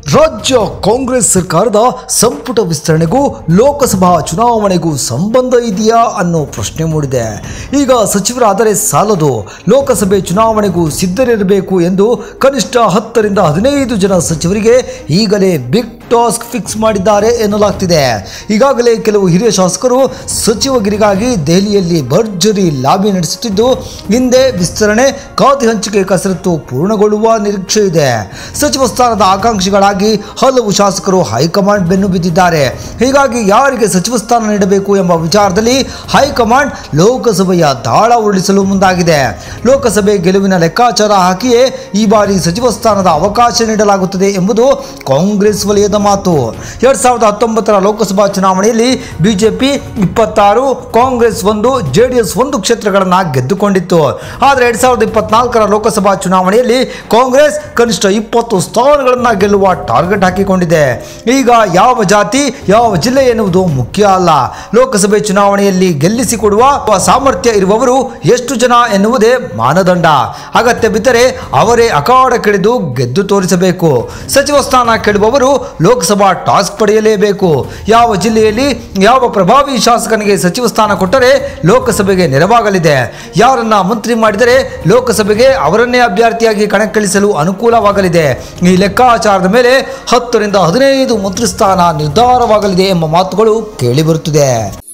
ರಾಜ್ಯ ಕಾಂಗ್ರೆಸ್ ಸರ್ಕಾರದ ಸಂಪುಟ ವಿಸ್ತರಣೆಗೂ ಲೋಕಸಭಾ ಚುನಾವಣೆಗೂ ಸಂಬಂಧ ಇದೆಯಾ ಅನ್ನೋ ಪ್ರಶ್ನೆ ಮೂಡಿದೆ ಈಗ ಸಚಿವರಾದರೆ ಸಾಲದು ಲೋಕಸಭೆ ಚುನಾವಣೆಗೂ ಸಿದ್ಧರಿರಬೇಕು ಎಂದು ಕನಿಷ್ಠ ಹತ್ತರಿಂದ ಹದಿನೈದು ಜನ ಸಚಿವರಿಗೆ ಈಗಲೇ ಬಿಗ್ ಟಾಸ್ಕ್ ಫಿಕ್ಸ್ ಮಾಡಿದ್ದಾರೆ ಎನ್ನಲಾಗ್ತಿದೆ ಈಗಾಗಲೇ ಕೆಲವು ಹಿರಿಯ ಶಾಸಕರು ಸಚಿವಗಿರಿಗಾಗಿ ದೆಹಲಿಯಲ್ಲಿ ಭರ್ಜರಿ ಲಾಬಿ ನಡೆಸುತ್ತಿದ್ದು ಹಿಂದೆ ವಿಸ್ತರಣೆ ಖಾತೆ ಹಂಚಿಕೆ ಕಸರತ್ತು ಪೂರ್ಣಗೊಳ್ಳುವ ನಿರೀಕ್ಷೆ ಇದೆ ಸಚಿವ ಸ್ಥಾನದ ಆಕಾಂಕ್ಷಿಗಳಾಗಿ ಹಲವು ಶಾಸಕರು ಹೈಕಮಾಂಡ್ ಬೆನ್ನು ಬಿದ್ದಿದ್ದಾರೆ ಹೀಗಾಗಿ ಯಾರಿಗೆ ಸಚಿವ ಸ್ಥಾನ ನೀಡಬೇಕು ಎಂಬ ವಿಚಾರದಲ್ಲಿ ಹೈಕಮಾಂಡ್ ಲೋಕಸಭೆಯ ದಾಳ ಉರುಳಿಸಲು ಮುಂದಾಗಿದೆ ಲೋಕಸಭೆ ಗೆಲುವಿನ ಲೆಕ್ಕಾಚಾರ ಹಾಕಿಯೇ ಈ ಬಾರಿ ಸಚಿವ ಸ್ಥಾನದ ಅವಕಾಶ ನೀಡಲಾಗುತ್ತದೆ ಎಂಬುದು ಕಾಂಗ್ರೆಸ್ ವಲಯದ ಮಾತು ಎರಡ್ ಸಾವಿರದ ಹತ್ತೊಂಬತ್ತರ ಲೋಕಸಭಾ ಚುನಾವಣೆಯಲ್ಲಿ ಬಿಜೆಪಿ ಇಪ್ಪತ್ತಾರು ಕಾಂಗ್ರೆಸ್ ಒಂದು ಜೆಡಿಎಸ್ ಒಂದು ಕ್ಷೇತ್ರಗಳನ್ನು ಗೆದ್ದುಕೊಂಡಿತ್ತು ಆದರೆ ಎರಡ್ ಸಾವಿರದ ಇಪ್ಪತ್ನಾಲ್ಕರ ಲೋಕಸಭಾ ಚುನಾವಣೆಯಲ್ಲಿ ಕಾಂಗ್ರೆಸ್ ಕನಿಷ್ಠ ಇಪ್ಪತ್ತು ಸ್ಥಾನಗಳನ್ನು ಗೆಲ್ಲುವ ಟಾರ್ಗೆಟ್ ಹಾಕಿಕೊಂಡಿದೆ ಈಗ ಯಾವ ಜಾತಿ ಯಾವ ಜಿಲ್ಲೆ ಎನ್ನುವುದು ಮುಖ್ಯ ಅಲ್ಲ ಲೋಕಸಭೆ ಚುನಾವಣೆಯಲ್ಲಿ ಗೆಲ್ಲಿಸಿಕೊಡುವ ಸಾಮರ್ಥ್ಯ ಇರುವವರು ಎಷ್ಟು ಜನ ಎನ್ನುವುದೇ ಮಾನದಂಡ ಅಗತ್ಯ ಬಿದ್ದರೆ ಅವರೇ ಅಖಾಡ ಕೆಳೆದು ಗೆದ್ದು ತೋರಿಸಬೇಕು ಸಚಿವ ಸ್ಥಾನ ಕೆಡುವವರು ಲೋಕಸಭಾ ಟಾಸ್ಕ್ ಪಡೆಯಲೇಬೇಕು ಯಾವ ಜಿಲ್ಲೆಯಲ್ಲಿ ಯಾವ ಪ್ರಭಾವಿ ಶಾಸಕನಿಗೆ ಸಚಿವ ಸ್ಥಾನ ಕೊಟ್ಟರೆ ಲೋಕಸಭೆಗೆ ನೆರವಾಗಲಿದೆ ಯಾರನ್ನ ಮಂತ್ರಿ ಮಾಡಿದರೆ ಲೋಕಸಭೆಗೆ ಅವರನ್ನೇ ಅಭ್ಯರ್ಥಿಯಾಗಿ ಕಣಕ್ಕಿಳಿಸಲು ಅನುಕೂಲವಾಗಲಿದೆ ಈ ಲೆಕ್ಕಾಚಾರದ ಮೇಲೆ ಹತ್ತರಿಂದ ಹದಿನೈದು ಮಂತ್ರಿ ಸ್ಥಾನ ನಿರ್ಧಾರವಾಗಲಿದೆ ಎಂಬ ಮಾತುಗಳು ಕೇಳಿಬರುತ್ತಿದೆ